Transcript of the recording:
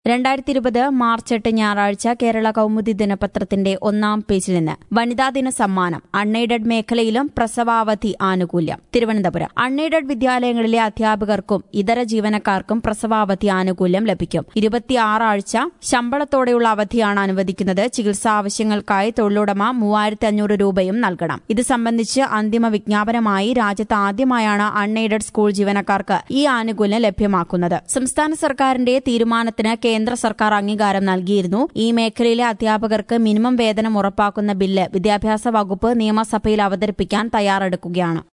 രണ്ടായിരത്തി ഇരുപത് മാർച്ച് എട്ട് ഞായറാഴ്ച കേരള കൗമുദി ദിനപത്രത്തിന്റെ ഒന്നാം പേജിൽ നിന്ന് വനിതാ ദിന സമ്മാനം അൺഎയ്ഡഡ് മേഖലയിലും പ്രസവാവധി ആനുകൂല്യം തിരുവനന്തപുരം അൺഎയ്ഡഡ് വിദ്യാലയങ്ങളിലെ അധ്യാപകർക്കും ഇതര ജീവനക്കാർക്കും പ്രസവാവധി ആനുകൂല്യം ലഭിക്കും ഇരുപത്തിയാറ് ആഴ്ച ശമ്പളത്തോടെയുള്ള അവധിയാണ് അനുവദിക്കുന്നത് ചികിത്സാ ആവശ്യങ്ങൾക്കായി തൊഴിലുടമ മൂവായിരത്തി അഞ്ഞൂറ് രൂപയും നൽകണം ഇത് സംബന്ധിച്ച് അന്തിമ വിജ്ഞാപനമായി രാജ്യത്ത് ആദ്യമായാണ് അൺഎയ്ഡഡ് സ്കൂൾ ജീവനക്കാർക്ക് ഈ ആനുകൂല്യം ലഭ്യമാക്കുന്നത് സംസ്ഥാന സർക്കാരിന്റെ തീരുമാനത്തിന് കേന്ദ്ര സർക്കാർ അംഗീകാരം നൽകിയിരുന്നു ഈ മേഖലയിലെ അധ്യാപകർക്ക് മിനിമം വേതനം ഉറപ്പാക്കുന്ന ബില്ല് വിദ്യാഭ്യാസ വകുപ്പ് നിയമസഭയിൽ അവതരിപ്പിക്കാൻ തയ്യാറെടുക്കുകയാണ്